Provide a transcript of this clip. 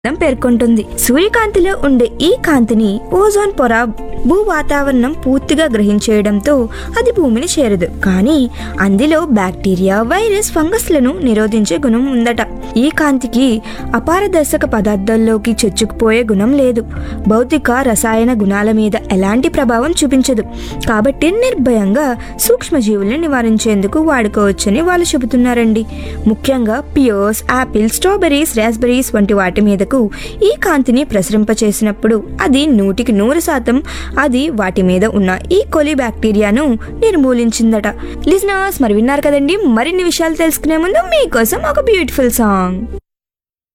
ం పేర్కొంటుంది సూర్యకాంతిలో ఉండే ఈ కాంతిని ఓజోన్ పొర భూ వాతావరణం పూర్తిగా గ్రహించేయడంతో అది భూమిని చేరదు కానీ అందులో బ్యాక్టీరియా వైరస్ ఫంగస్లను నిరోధించే గుణం ఉందట ఈ కాంతికి అపారదర్శక పదార్థాల్లోకి చొచ్చుకుపోయే గుణం లేదు భౌతిక రసాయన గుణాల మీద ఎలాంటి ప్రభావం చూపించదు కాబట్టి నిర్భయంగా సూక్ష్మజీవుల్ని నివారించేందుకు వాడుకోవచ్చని వాళ్ళు చెబుతున్నారండి ముఖ్యంగా పియోస్ యాపిల్ స్ట్రాబెర్రీస్ రాస్బెర్రీస్ వంటి వాటి మీదకు ఈ కాంతిని ప్రసరింపచేసినప్పుడు అది నూటికి నూరు శాతం అది వాటి మీద ఉన్న ఈ కొలి బ్యాక్టీరియాను నిర్మూలించిందట లిజనర్స్ మరి విన్నారు కదండి మరిన్ని విషయాలు తెలుసుకునే ముందు మీకోసం ఒక బ్యూటిఫుల్ సాంగ్